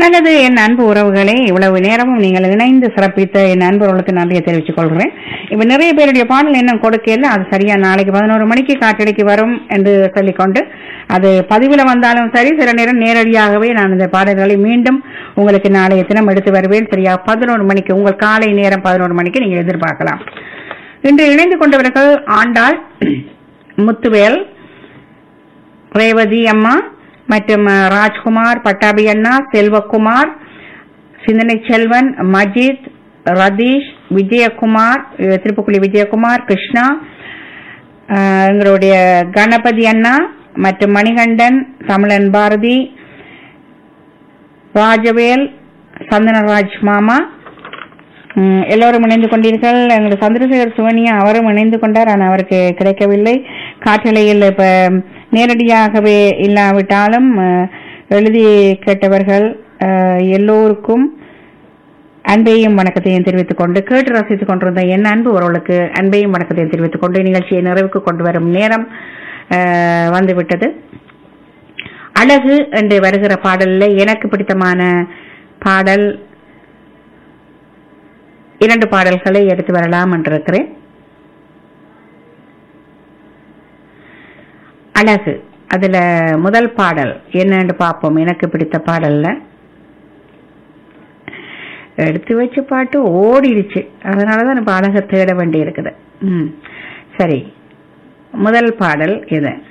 நல்லது என் அன்பு உறவுகளே இவ்வளவு நேரமும் நீங்கள் இணைந்து சிறப்பித்த என் அன்புறவுகளுக்கு நன்றியை தெரிவித்துக் கொள்கிறேன் இப்ப நிறைய பேருடைய பாடல் என்ன கொடுக்கல அது சரியா நாளைக்கு பதினோரு மணிக்கு காற்றடிக்கு வரும் என்று சொல்லிக்கொண்டு அது பதிவுல வந்தாலும் சரி சில நேரம் நேரடியாகவே நான் இந்த பாடல்களை மீண்டும் உங்களுக்கு நாளைய தினம் எடுத்து வருவேன் சரியா பதினோரு மணிக்கு உங்கள் காலை நேரம் பதினோரு மணிக்கு நீங்கள் எதிர்பார்க்கலாம் இன்று இணைந்து கொண்டவர்கள் ஆண்டாள் முத்துவேல் ரேவதி அம்மா மற்றும் அஹ், ராஜ்குமார் பட்டாபி அண்ணா செல்வகுமார் சிந்தனை செல்வன் மஜித் ரதீஷ் விஜயகுமார் அஹ், திருப்புக்குழி விஜயகுமார் கிருஷ்ணா அஹ், எங்களுடைய கணபதி அண்ணா மற்றும் மணிகண்டன் தமிழன் பாரதி ராஜவேல் சந்தனராஜ் மாமா ம், எல்லோரும் இணைந்து கொண்டீர்கள் எங்களுடைய சந்திரசேகர் சுவனியா அவரும் இணைந்து கொண்டார் ஆனால் அவருக்கு கிடைக்கவில்லை காற்றலையில் இப்ப நேரடியாகவே இல்லாவிட்டாலும் அஹ், எழுதி கேட்டவர்கள் அஹ், எல்லோருக்கும் அன்பையும் வணக்கத்தையும் தெரிவித்துக் கொண்டு கேட்டு ரசித்துக் கொண்டிருந்த என் அன்பு உறவுகளுக்கு அன்பையும் வணக்கத்தையும் தெரிவித்துக் கொண்டு நிகழ்ச்சியை நிறைவுக்கு கொண்டு வரும் நேரம் அஹ், வந்துவிட்டது அழகு என்று வருகிற பாடல்ல எனக்கு பிடித்தமான பாடல் இரண்டு பாடல்களை எடுத்து வரலாம் என்றிருக்கிறேன் அழகு அதுல முதல் பாடல் என்னன்னு பார்ப்போம் எனக்கு பிடித்த பாடல்ல எடுத்து வச்ச பாட்டு ஓடிடுச்சு அதனாலதான் இப்ப அழகை தேட வேண்டி இருக்குது ம் சரி முதல் பாடல் இது